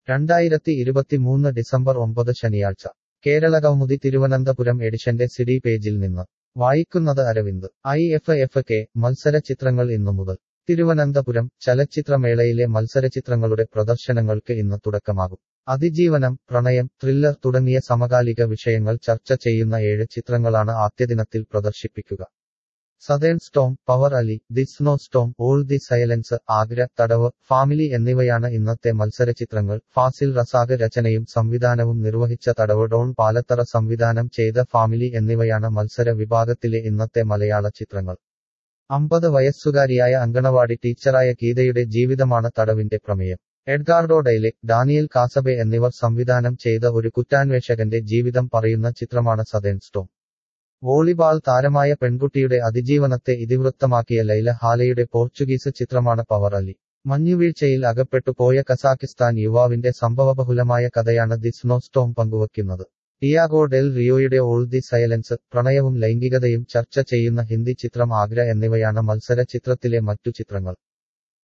രണ്ടായിരത്തി ഇരുപത്തിമൂന്ന് ഡിസംബർ ഒമ്പത് ശനിയാഴ്ച കേരളകൗമുദി തിരുവനന്തപുരം എഡിഷന്റെ സിഡി പേജിൽ നിന്ന് വായിക്കുന്നത് Aravind I F F K മത്സര ചിത്രങ്ങൾ ഇന്നു മുതൽ തിരുവനന്തപുരം ചലച്ചിത്രമേളയിലെ മത്സരചിത്രങ്ങളുടെ പ്രദർശനങ്ങൾക്ക് ഇന്ന് തുടക്കമാകും അതിജീവനം പ്രണയം ത്രില്ലർ തുടങ്ങിയ സമകാലിക വിഷയങ്ങൾ ചർച്ച ചെയ്യുന്ന ഏഴ് ചിത്രങ്ങളാണ് ആദ്യദിനത്തിൽ പ്രദർശിപ്പിക്കുക Southern Storm Power Alley the Snow Storm All the Silence Agra Thadavu Family എന്നിവയാണ് ഇന്നത്തെ മത്സരചിത്രങ്ങൾ ഫാസിൽ റസാഖ് രചനയും സംവിധാനവും നിർവഹിച്ച തടവ് ഡോൺ പാലത്തറ സംവിധാനം ചെയ്ത ഫാമിലി എന്നിവയാണ് മത്സര വിഭാഗത്തിലെ ഇന്നത്തെ മലയാള ചിത്രങ്ങൾ അമ്പത് വയസ്സുകാരിയായ അങ്കണവാടി ടീച്ചറായ ഗീതയുടെ ജീവിതമാണ് തടവിന്റെ പ്രമേയം എഡ്ഗാർഡോ ഡൈലെ ഡാനിയൽ കാസബെ എന്നിവർ സംവിധാനം ചെയ്ത ഒരു കുറ്റാന്വേഷകന്റെ ജീവിതം പറയുന്ന ചിത്രമാണ് സതേൺ സ്റ്റോം വോളിബാൾ താരമായ പെൺകുട്ടിയുടെ അതിജീവനത്തെ ഇതിവൃത്തമാക്കിയ ലൈല ഹാലയുടെ പോർച്ചുഗീസ് ചിത്രമാണ് പവർ അലി മഞ്ഞുവീഴ്ചയിൽ അകപ്പെട്ടു പോയ കസാക്കിസ്ഥാൻ യുവാവിന്റെ സംഭവബഹുലമായ കഥയാണ് ദി സ്നോ സ്റ്റോം പങ്കുവയ്ക്കുന്നത് ഡിയാഗോ ഡെൽ റിയോയുടെ ഓൾ ദി സൈലൻസ് പ്രണയവും ലൈംഗികതയും ചർച്ച ചെയ്യുന്ന ഹിന്ദി ചിത്രം ആഗ്ര എന്നിവയാണ് മത്സര ചിത്രത്തിലെ മറ്റു ചിത്രങ്ങൾ